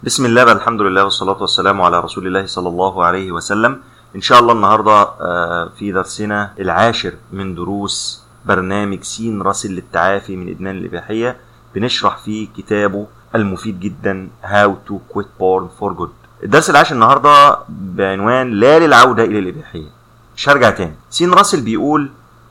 بسم الله بقى الحمد لله والصلاة والسلام على رسول الله صلى الله عليه وسلم إن شاء الله النهاردة آه، في درسنا العاشر من دروس برنامج سين راسل للتعافي من إدمان الإباحية بنشرح فيه كتابه المفيد جدا How to Quit Porn for Good الدرس العاشر النهاردة بعنوان لا للعودة إلى الإباحية مش هرجع تاني سين راسل بيقول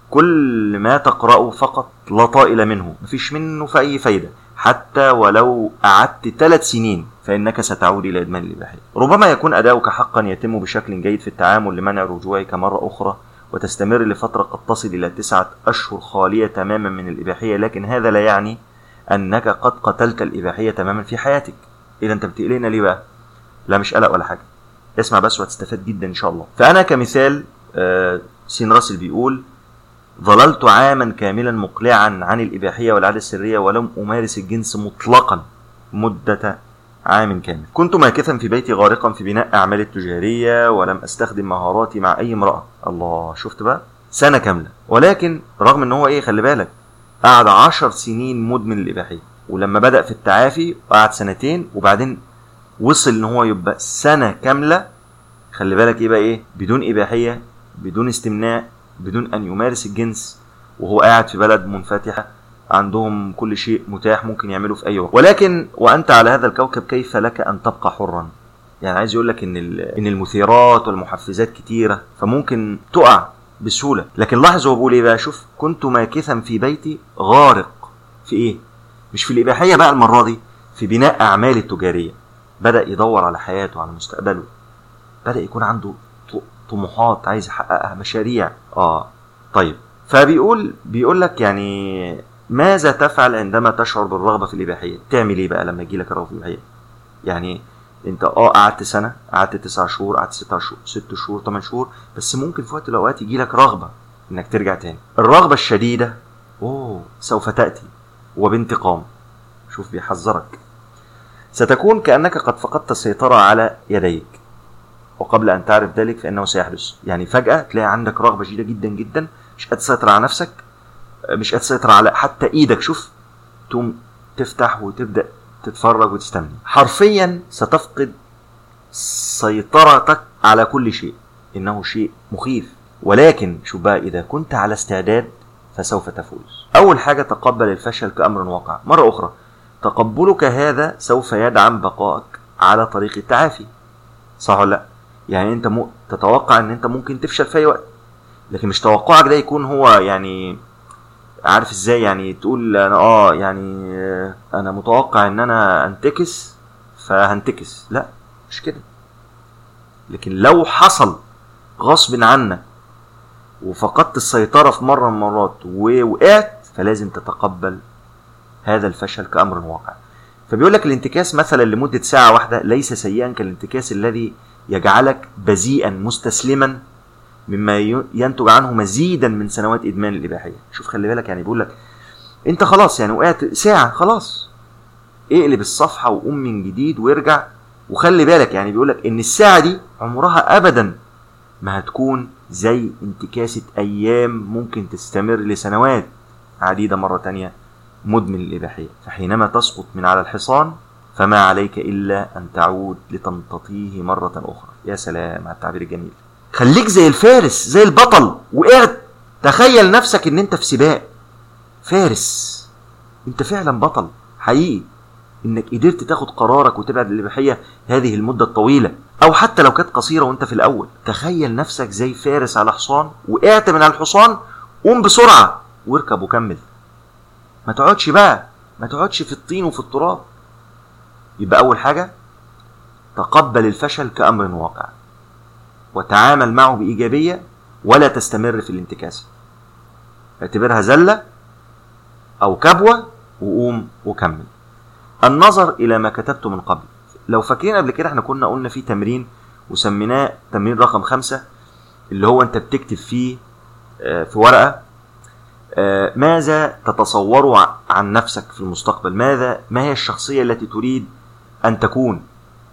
كل ما تقرأه فقط لا طائل منه مفيش منه في أي فايدة حتى ولو قعدت ثلاث سنين فإنك ستعود إلى إدمان الإباحية ربما يكون أداؤك حقا يتم بشكل جيد في التعامل لمنع رجوعك مرة أخرى وتستمر لفترة قد تصل إلى تسعة أشهر خالية تماما من الإباحية لكن هذا لا يعني أنك قد قتلت الإباحية تماما في حياتك إذا أنت بتقلقنا ليه بقى؟ لا مش قلق ولا حاجة اسمع بس وهتستفاد جدا إن شاء الله فأنا كمثال آه، سين راسل بيقول ظللت عاما كاملا مقلعا عن الإباحية والعادة السرية ولم أمارس الجنس مطلقا مدة عام كامل كنت ماكثا في بيتي غارقا في بناء أعمالي التجارية ولم أستخدم مهاراتي مع أي امرأة الله شفت بقى سنة كاملة ولكن رغم ان هو ايه خلي بالك قعد عشر سنين مدمن الإباحية ولما بدأ في التعافي قعد سنتين وبعدين وصل ان هو يبقى سنة كاملة خلي بالك ايه بقى ايه بدون إباحية بدون استمناء بدون أن يمارس الجنس وهو قاعد في بلد منفتحة عندهم كل شيء متاح ممكن يعمله في أي وقت ولكن وأنت على هذا الكوكب كيف لك أن تبقى حرا يعني عايز يقول لك ان ال- ان المثيرات والمحفزات كتيره فممكن تقع بسهوله لكن لاحظ هو بيقول ايه بقى شوف كنت ماكثا في بيتي غارق في ايه مش في الاباحيه بقى المره دي في بناء اعمالي التجاريه بدا يدور على حياته على مستقبله بدا يكون عنده ط- طموحات عايز يحققها مشاريع اه طيب فبيقول بيقول لك يعني ماذا تفعل عندما تشعر بالرغبه في الاباحيه تعمل ايه بقى لما يجي لك الرغبه في الاباحيه يعني انت اه قعدت سنه قعدت تسع شهور قعدت ست شهور ست شهور ثمان شهور بس ممكن في وقت من الاوقات يجي لك رغبه انك ترجع تاني الرغبه الشديده اوه سوف تاتي وبانتقام شوف بيحذرك ستكون كانك قد فقدت السيطره على يديك وقبل ان تعرف ذلك فانه سيحدث يعني فجاه تلاقي عندك رغبه شديده جدا جدا مش قادر تسيطر على نفسك مش قادر تسيطر على حتى ايدك شوف تقوم تفتح وتبدا تتفرج وتستمع حرفيا ستفقد سيطرتك على كل شيء انه شيء مخيف ولكن شوف بقى اذا كنت على استعداد فسوف تفوز اول حاجه تقبل الفشل كامر واقع مره اخرى تقبلك هذا سوف يدعم بقائك على طريق التعافي صح ولا لا يعني انت م... تتوقع ان انت ممكن تفشل في اي وقت لكن مش توقعك ده يكون هو يعني عارف ازاي يعني تقول انا اه يعني آه، انا متوقع ان انا انتكس فهنتكس لا مش كده لكن لو حصل غصب عنك وفقدت السيطرة في مرة من المرات ووقعت فلازم تتقبل هذا الفشل كأمر واقع فبيقول لك الانتكاس مثلا لمدة ساعة واحدة ليس سيئا كالانتكاس الذي يجعلك بذيئا مستسلما مما ي- ينتج عنه مزيدا من سنوات ادمان الاباحيه شوف خلي بالك يعني بيقول لك انت خلاص يعني وقعت ساعه خلاص اقلب الصفحه وقوم من جديد وارجع وخلي بالك يعني بيقول لك ان الساعه دي عمرها ابدا ما هتكون زي انتكاسه ايام ممكن تستمر لسنوات عديده مره تانية مدمن الاباحيه فحينما تسقط من على الحصان فما عليك الا ان تعود لتمتطيه مره اخرى يا سلام على التعبير الجميل خليك زي الفارس زي البطل وقعت تخيل نفسك ان انت في سباق فارس انت فعلا بطل حقيقي انك قدرت تاخد قرارك وتبعد عن الاباحيه هذه المده الطويله او حتى لو كانت قصيره وانت في الاول تخيل نفسك زي فارس على حصان وقعت من على الحصان قوم بسرعه واركب وكمل ما تقعدش بقى ما تقعدش في الطين وفي التراب يبقى اول حاجه تقبل الفشل كامر واقع وتعامل معه بإيجابية ولا تستمر في الانتكاسة اعتبرها زلة أو كبوة وقوم وكمل النظر إلى ما كتبته من قبل لو فاكرين قبل كده احنا كنا قلنا في تمرين وسميناه تمرين رقم خمسة اللي هو انت بتكتب فيه آه، في ورقة آه، ماذا تتصور ع- عن نفسك في المستقبل ماذا ما هي الشخصية التي تريد أن تكون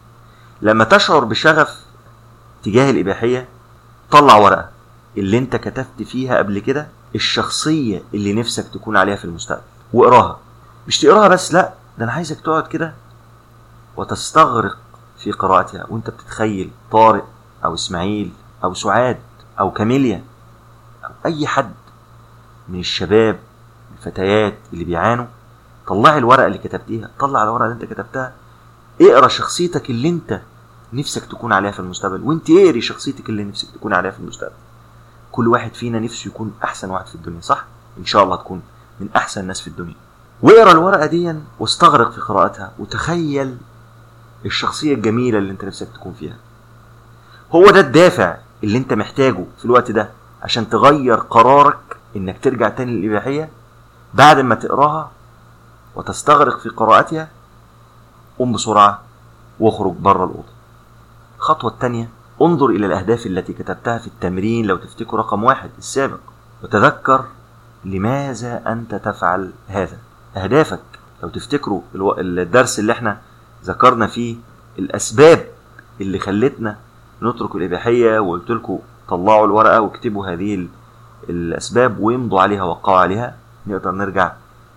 لما تشعر بشغف تجاه الإباحية طلع ورقة اللي انت كتبت فيها قبل كده الشخصية اللي نفسك تكون عليها في المستقبل واقراها مش تقراها بس لا ده انا عايزك تقعد كده وتستغرق في قراءتها وانت بتتخيل طارق او اسماعيل او سعاد او كاميليا او اي حد من الشباب الفتيات اللي بيعانوا طلعي الورقه اللي كتبتيها طلع الورقه اللي انت كتبتها اقرا شخصيتك اللي انت نفسك تكون عليها في المستقبل وانت اقري شخصيتك اللي نفسك تكون عليها في المستقبل كل واحد فينا نفسه يكون احسن واحد في الدنيا صح ان شاء الله تكون من احسن الناس في الدنيا واقرا الورقه دي واستغرق في قراءتها وتخيل الشخصيه الجميله اللي انت نفسك تكون فيها هو ده الدافع اللي انت محتاجه في الوقت ده عشان تغير قرارك انك ترجع تاني للاباحيه بعد ما تقراها وتستغرق في قراءتها قم بسرعه واخرج بره الاوضه الخطوه الثانيه انظر الى الاهداف التي كتبتها في التمرين لو تفتكروا رقم واحد السابق وتذكر لماذا انت تفعل هذا اهدافك لو تفتكروا الدرس اللي احنا ذكرنا فيه الاسباب اللي خلتنا نترك الاباحيه وقلت لكم طلعوا الورقه واكتبوا هذه الاسباب وامضوا عليها وقعوا عليها نقدر نرجع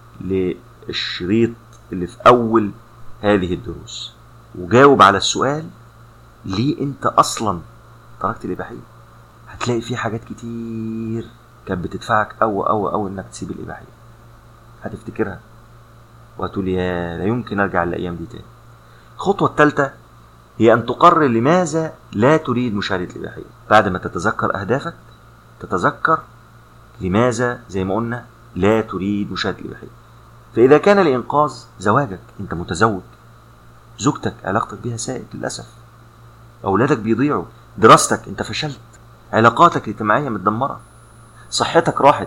للشريط اللي في اول هذه الدروس وجاوب على السؤال ليه انت اصلا تركت الاباحيه هتلاقي في حاجات كتير كانت بتدفعك أو أو أو إنك تسيب الإباحية هتفتكرها وهتقول يا لا يمكن أرجع للأيام دي تاني الخطوة الثالثة هي أن تقرر لماذا لا تريد مشاهدة الإباحية بعد ما تتذكر أهدافك تتذكر لماذا زي ما قلنا لا تريد مشاهدة الإباحية فإذا كان الإنقاذ زواجك أنت متزوج زوجتك علاقتك بها سائد للأسف أولادك بيضيعوا دراستك أنت فشلت علاقاتك الاجتماعية متدمرة صحتك راحت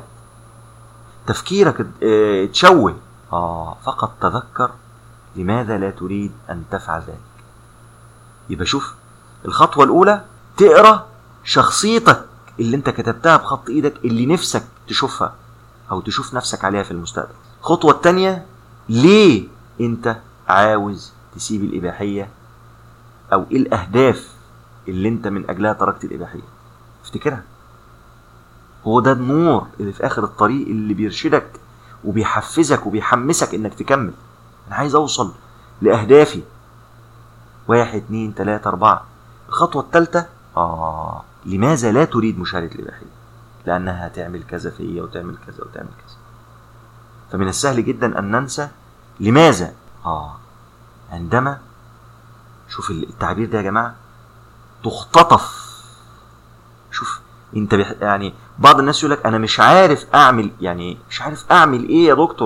تفكيرك اتشوه آه فقط تذكر لماذا لا تريد أن تفعل ذلك يبقى شوف الخطوة الأولى تقرأ شخصيتك اللي انت كتبتها بخط ايدك اللي نفسك تشوفها او تشوف نفسك عليها في المستقبل الخطوة التانية ليه انت عاوز تسيب الإباحية او ايه الأهداف اللي انت من أجلها تركت الإباحية افتكرها هو ده النور اللي في اخر الطريق اللي بيرشدك وبيحفزك وبيحمسك انك تكمل انا عايز اوصل لاهدافي واحد اتنين تلاتة اربعة الخطوة التالتة اه لماذا لا تريد مشاهدة الاباحية لانها هتعمل كذا فيا وتعمل كذا وتعمل كذا فمن السهل جدا ان ننسى لماذا اه عندما شوف التعبير ده يا جماعة تختطف شوف انت بح... يعني بعض الناس يقول لك انا مش عارف اعمل يعني مش عارف اعمل ايه يا دكتور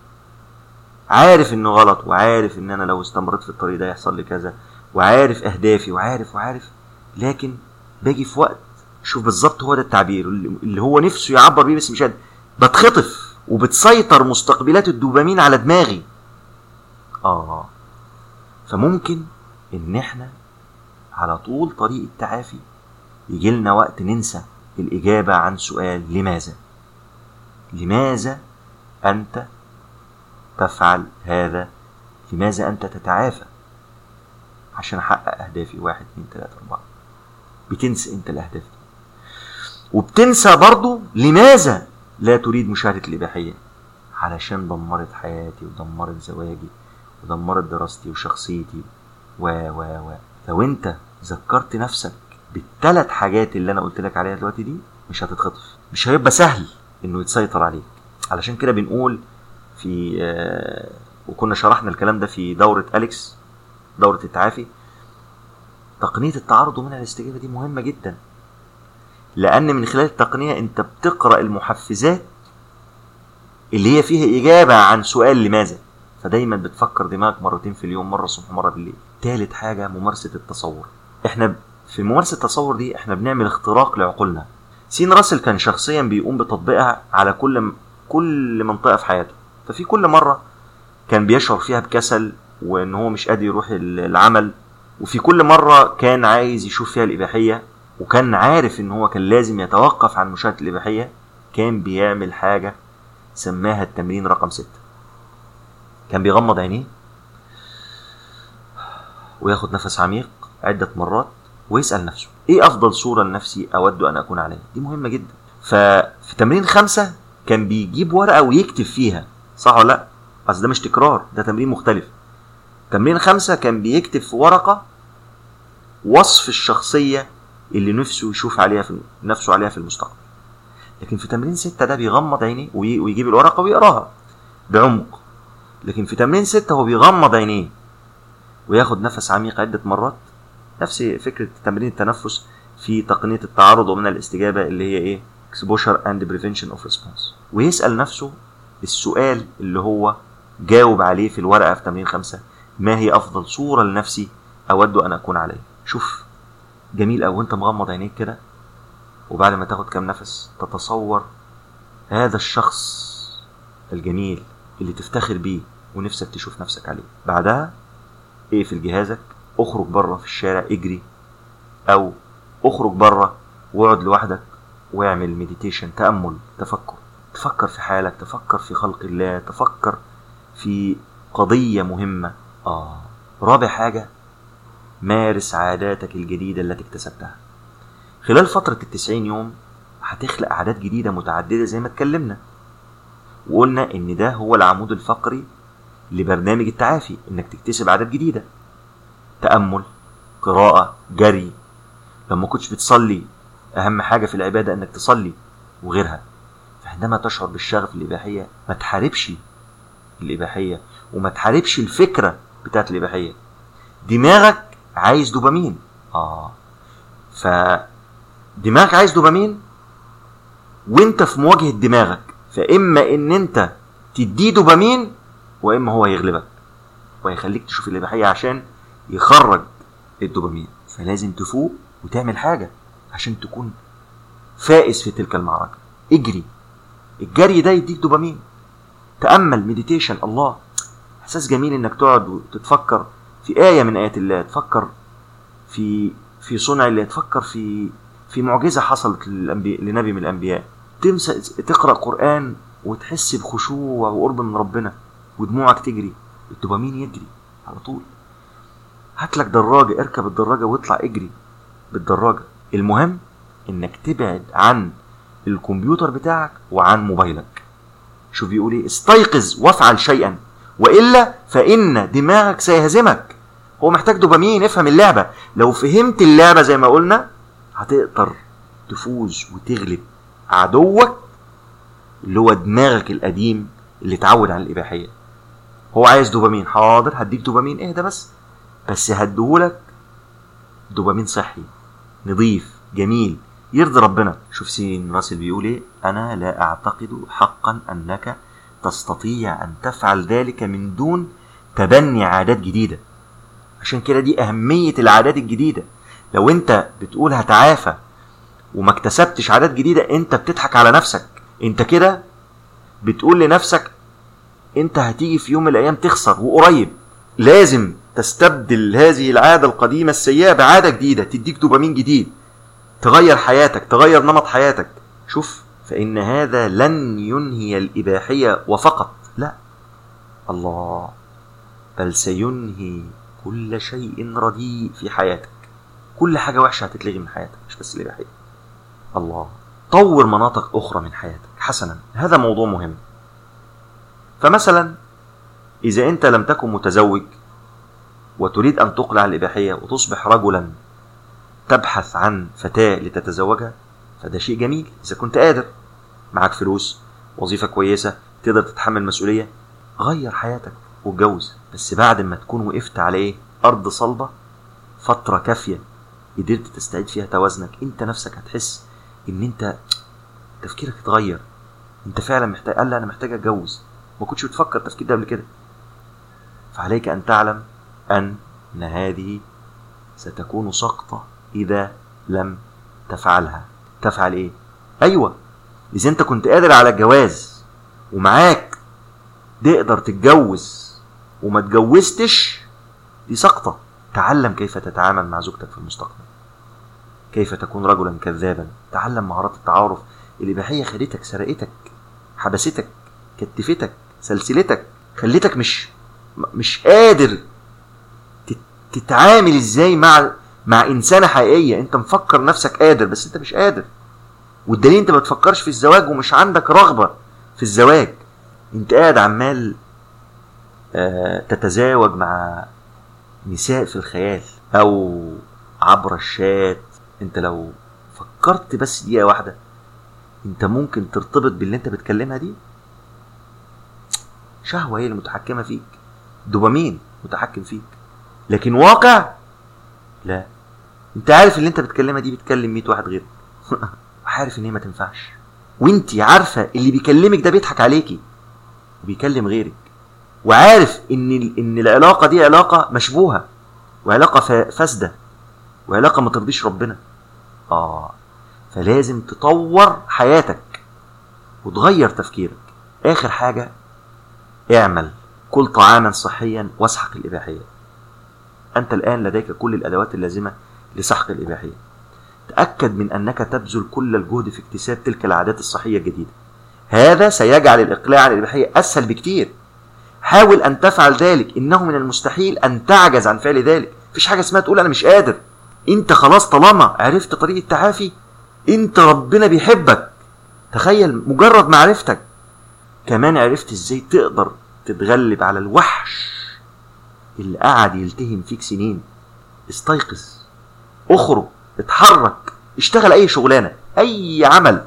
عارف انه غلط وعارف ان انا لو استمريت في الطريق ده يحصل لي كذا وعارف اهدافي وعارف وعارف لكن باجي في وقت شوف بالظبط هو ده التعبير اللي هو نفسه يعبر بيه بس مش قادر بتخطف وبتسيطر مستقبلات الدوبامين على دماغي اه فممكن ان احنا على طول طريق التعافي يجي لنا وقت ننسى الإجابة عن سؤال لماذا لماذا أنت تفعل هذا لماذا أنت تتعافى عشان أحقق أهدافي واحد اتنين تلاتة أربعة بتنسى أنت الأهداف دي وبتنسى برضو لماذا لا تريد مشاهدة الإباحية علشان دمرت حياتي ودمرت زواجي ودمرت دراستي وشخصيتي و و و لو انت ذكرت نفسك بالثلاث حاجات اللي انا قلت لك عليها دلوقتي دي مش هتتخطف مش هيبقى سهل انه يتسيطر عليك علشان كده بنقول في آه وكنا شرحنا الكلام ده في دورة أليكس دورة التعافي تقنية التعرض ومنع الاستجابة دي مهمة جدا لأن من خلال التقنية أنت بتقرأ المحفزات اللي هي فيها إجابة عن سؤال لماذا فدايما بتفكر دماغك مرتين في اليوم مرة الصبح مرة بالليل تالت حاجة ممارسة التصور احنا في ممارسة التصور دي احنا بنعمل اختراق لعقولنا سين راسل كان شخصيا بيقوم بتطبيقها على كل كل منطقة في حياته ففي كل مرة كان بيشعر فيها بكسل وان هو مش قادر يروح العمل وفي كل مرة كان عايز يشوف فيها الإباحية وكان عارف ان هو كان لازم يتوقف عن مشاهدة الإباحية كان بيعمل حاجة سماها التمرين رقم ستة كان بيغمض عينيه وياخد نفس عميق عدة مرات ويسأل نفسه ايه افضل صورة لنفسي اود ان اكون عليها دي مهمة جدا ففي تمرين خمسة كان بيجيب ورقة ويكتب فيها صح ولا لا اصل ده مش تكرار ده تمرين مختلف تمرين خمسة كان بيكتب في ورقة وصف الشخصية اللي نفسه يشوف عليها في نفسه عليها في المستقبل لكن في تمرين ستة ده بيغمض عينيه وي- ويجيب الورقة ويقراها بعمق لكن في تمرين ستة هو بيغمض عينيه وياخد نفس عميق عدة مرات نفس فكرة تمرين التنفس في تقنية التعرض ومن الاستجابة اللي هي ايه exposure and prevention of response ويسأل نفسه السؤال اللي هو جاوب عليه في الورقة في تمرين خمسة ما هي أفضل صورة لنفسي أود أن أكون عليها شوف جميل أوي وأنت مغمض عينيك كده وبعد ما تاخد كام نفس تتصور هذا الشخص الجميل اللي تفتخر بيه ونفسك تشوف نفسك عليه بعدها اقفل جهازك اخرج بره في الشارع اجري او اخرج بره واقعد لوحدك واعمل مديتيشن تأمل تفكر تفكر في حالك تفكر في خلق الله تفكر في قضية مهمة آه رابع حاجة مارس عاداتك الجديدة التي اكتسبتها خلال فترة التسعين يوم هتخلق عادات جديدة متعددة زي ما اتكلمنا وقلنا ان ده هو العمود الفقري لبرنامج التعافي انك تكتسب عادات جديدة تأمل قراءة جري لما كنتش بتصلي أهم حاجة في العبادة إنك تصلي وغيرها فعندما تشعر بالشغف الإباحية ما تحاربش الإباحية وما تحاربش الفكرة بتاعت الإباحية دماغك عايز دوبامين آه فدماغك عايز دوبامين وانت في مواجهة دماغك فإما إن انت تديه دوبامين وإما هو يغلبك ويخليك تشوف الإباحية عشان يخرج الدوبامين فلازم تفوق وتعمل حاجة عشان تكون فائز في تلك المعركة اجري الجري ده يديك دوبامين تأمل مديتيشن الله إحساس جميل إنك تقعد وتتفكر في آية من آيات الله تفكر في في صنع الله تفكر في في معجزة حصلت للأنبياء لنبي من الأنبياء تمسك تقرأ قرآن وتحس بخشوع وقرب من ربنا ودموعك تجري الدوبامين يجري على طول هات لك دراجة اركب الدراجة واطلع اجري بالدراجة المهم انك تبعد عن الكمبيوتر بتاعك وعن موبايلك شوف بيقول ايه استيقظ وافعل شيئا والا فان دماغك سيهزمك هو محتاج دوبامين افهم اللعبة لو فهمت اللعبة زي ما قلنا هتقدر تفوز وتغلب عدوك اللي هو دماغك القديم اللي اتعود على الإباحية هو عايز دوبامين حاضر هديك دوبامين اهدى بس بس هديهولك دوبامين صحي نظيف جميل يرضي ربنا شوف سين راسل بيقول ايه انا لا اعتقد حقا انك تستطيع ان تفعل ذلك من دون تبني عادات جديده عشان كده دي اهميه العادات الجديده لو انت بتقول هتعافى وما اكتسبتش عادات جديده انت بتضحك على نفسك انت كده بتقول لنفسك انت هتيجي في يوم من الايام تخسر وقريب لازم تستبدل هذه العاده القديمه السيئه بعاده جديده تديك دوبامين جديد تغير حياتك تغير نمط حياتك شوف فان هذا لن ينهي الاباحيه وفقط لا الله بل سينهي كل شيء رديء في حياتك كل حاجه وحشه هتتلغي من حياتك مش بس الاباحيه الله طور مناطق اخرى من حياتك حسنا هذا موضوع مهم فمثلا إذا أنت لم تكن متزوج وتريد أن تقلع الإباحية وتصبح رجلا تبحث عن فتاة لتتزوجها فده شيء جميل إذا كنت قادر معك فلوس وظيفة كويسة تقدر تتحمل مسؤولية غير حياتك واتجوز بس بعد ما تكون وقفت على إيه أرض صلبة فترة كافية قدرت تستعيد فيها توازنك أنت نفسك هتحس إن أنت تفكيرك اتغير أنت فعلا محتاج قال لا أنا محتاج أتجوز ما كنتش بتفكر التفكير ده قبل كده فعليك أن تعلم أن هذه ستكون سقطة إذا لم تفعلها تفعل إيه؟ أيوة إذا أنت كنت قادر على الجواز ومعاك تقدر تتجوز وما تجوزتش دي سقطة تعلم كيف تتعامل مع زوجتك في المستقبل كيف تكون رجلا كذابا تعلم مهارات التعارف الإباحية خدتك سرقتك حبستك كتفتك سلسلتك خليتك مش مش قادر تتعامل ازاي مع مع انسانه حقيقيه انت مفكر نفسك قادر بس انت مش قادر والدليل انت ما بتفكرش في الزواج ومش عندك رغبه في الزواج انت قاعد عمال آه تتزاوج مع نساء في الخيال او عبر الشات انت لو فكرت بس دقيقه واحده انت ممكن ترتبط باللي انت بتكلمها دي شهوه هي المتحكمه فيك دوبامين متحكم فيك لكن واقع لا انت عارف اللي انت بتكلمها دي بتكلم 100 واحد غيرك وعارف ان هي ما تنفعش وانت عارفه اللي بيكلمك ده بيضحك عليكي وبيكلم غيرك وعارف ان ان العلاقه دي علاقه مشبوهه وعلاقه فاسده وعلاقه ما ترضيش ربنا اه فلازم تطور حياتك وتغير تفكيرك اخر حاجه اعمل كل طعاما صحيا واسحق الاباحيه انت الان لديك كل الادوات اللازمه لسحق الاباحيه تاكد من انك تبذل كل الجهد في اكتساب تلك العادات الصحيه الجديده هذا سيجعل الاقلاع عن الاباحيه اسهل بكتير حاول ان تفعل ذلك انه من المستحيل ان تعجز عن فعل ذلك مفيش حاجه اسمها تقول انا مش قادر انت خلاص طالما عرفت طريق التعافي انت ربنا بيحبك تخيل مجرد معرفتك كمان عرفت ازاي تقدر تتغلب على الوحش اللي قعد يلتهم فيك سنين استيقظ اخرج اتحرك اشتغل اي شغلانه اي عمل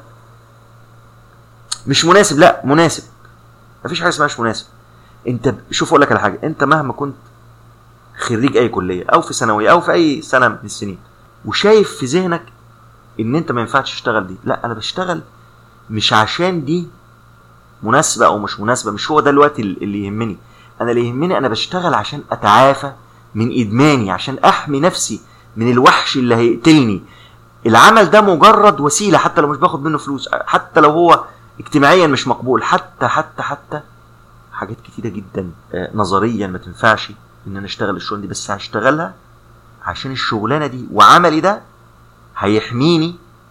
مش مناسب لا مناسب مفيش حاجه اسمها مش مناسب انت شوف اقول لك على حاجه انت مهما كنت خريج اي كليه او في ثانويه او في اي سنه من السنين وشايف في ذهنك ان انت ما ينفعش تشتغل دي لا انا بشتغل مش عشان دي مناسبه او مش مناسبه مش هو ده الوقت اللي يهمني انا اللي يهمني انا بشتغل عشان اتعافى من ادماني عشان احمي نفسي من الوحش اللي هيقتلني العمل ده مجرد وسيله حتى لو مش باخد منه فلوس حتى لو هو اجتماعيا مش مقبول حتى حتى حتى حاجات كتيره جدا نظريا ما تنفعش ان انا اشتغل الشغلانه دي بس هشتغلها عشان الشغلانه دي وعملي ده هيحميني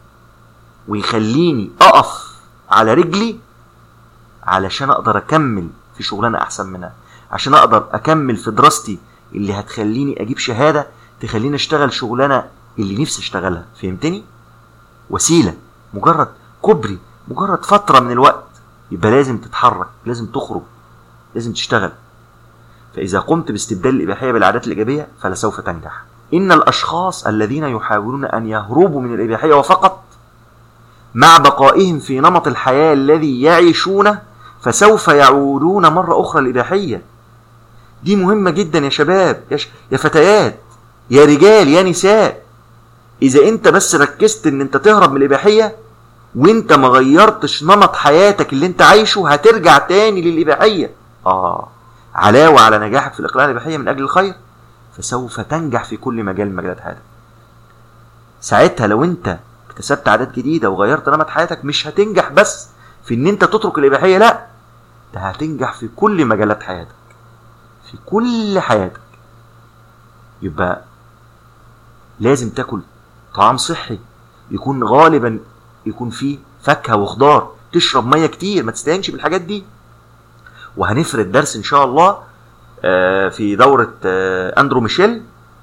ويخليني اقف على رجلي علشان اقدر اكمل في شغلانه احسن منها عشان اقدر اكمل في دراستي اللي هتخليني اجيب شهاده تخليني اشتغل شغلانه اللي نفسي اشتغلها فهمتني وسيله مجرد كوبري مجرد فتره من الوقت يبقى لازم تتحرك لازم تخرج لازم تشتغل فاذا قمت باستبدال الاباحيه بالعادات الايجابيه فلسوف تنجح ان الاشخاص الذين يحاولون ان يهربوا من الاباحيه وفقط مع بقائهم في نمط الحياه الذي يعيشونه فسوف يعودون مرة أخرى الإباحية دي مهمة جدا يا شباب يا, ش... يا فتيات يا رجال يا نساء إذا أنت بس ركزت إن أنت تهرب من الإباحية وأنت ما غيرتش نمط حياتك اللي أنت عايشه هترجع تاني للإباحية آه علاوة على نجاحك في الإقلاع الإباحية من أجل الخير فسوف تنجح في كل مجال من مجالات حياتك ساعتها لو أنت اكتسبت عادات جديدة وغيرت نمط حياتك مش هتنجح بس في ان انت تترك الاباحيه لا ده هتنجح في كل مجالات حياتك في كل حياتك يبقى لازم تاكل طعام صحي يكون غالبا يكون فيه فاكهه وخضار تشرب ميه كتير ما تستهينش بالحاجات دي وهنفرد درس ان شاء الله في دوره اندرو ميشيل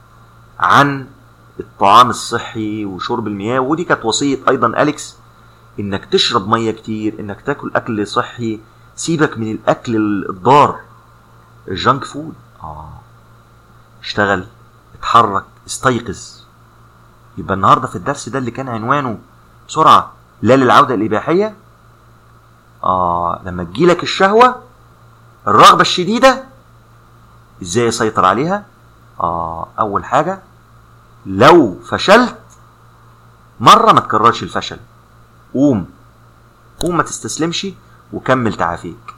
عن الطعام الصحي وشرب المياه ودي كانت وصيه ايضا اليكس انك تشرب ميه كتير انك تاكل اكل صحي سيبك من الاكل الضار الجانك فود اه اشتغل اتحرك استيقظ يبقى النهارده في الدرس ده اللي كان عنوانه بسرعه لا للعوده الاباحيه اه لما تجيلك الشهوه الرغبه الشديده ازاي يسيطر عليها اه اول حاجه لو فشلت مره ما تكررش الفشل قوم قوم ما تستسلمش وكمل تعافيك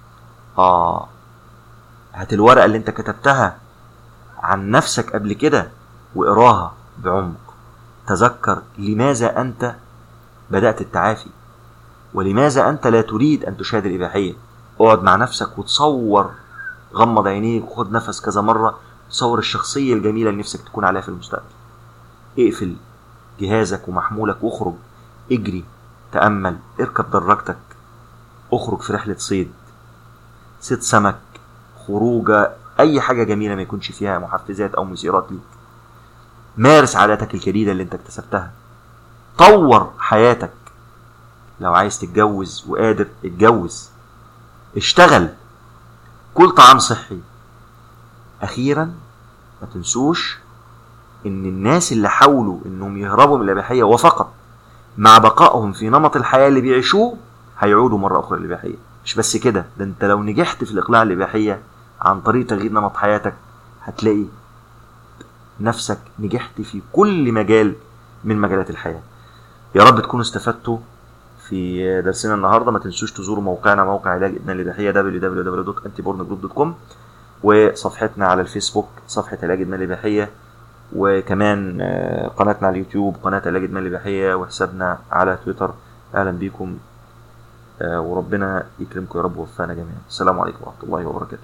اه هات الورقة اللي انت كتبتها عن نفسك قبل كده واقراها بعمق تذكر لماذا انت بدأت التعافي ولماذا انت لا تريد ان تشاهد الاباحية اقعد مع نفسك وتصور غمض عينيك وخد نفس كذا مرة تصور الشخصية الجميلة اللي نفسك تكون عليها في المستقبل اقفل جهازك ومحمولك واخرج اجري تأمل اركب دراجتك اخرج في رحلة صيد صيد سمك خروجة أي حاجة جميلة ما يكونش فيها محفزات أو مثيرات ليك مارس عاداتك الجديدة اللي أنت اكتسبتها طور حياتك لو عايز تتجوز وقادر اتجوز اشتغل كل طعام صحي أخيرا ما تنسوش ان الناس اللي حاولوا انهم يهربوا من الاباحيه وفقط مع بقائهم في نمط الحياه اللي بيعيشوه هيعودوا مره اخرى للاباحيه مش بس كده ده انت لو نجحت في الاقلاع عن الاباحيه عن طريق تغيير نمط حياتك هتلاقي نفسك نجحت في كل مجال من مجالات الحياه يا رب تكونوا استفدتوا في درسنا النهارده ما تنسوش تزوروا موقعنا موقع علاج ادمان الاباحيه www.antipornogroup.com وصفحتنا على الفيسبوك صفحه علاج ادمان الاباحيه وكمان آه، قناتنا على اليوتيوب قناه علاج ادمان الاباحيه وحسابنا على تويتر اهلا بيكم آه، وربنا يكرمكم يا رب ويوفقنا جميعا السلام عليكم ورحمه الله وبركاته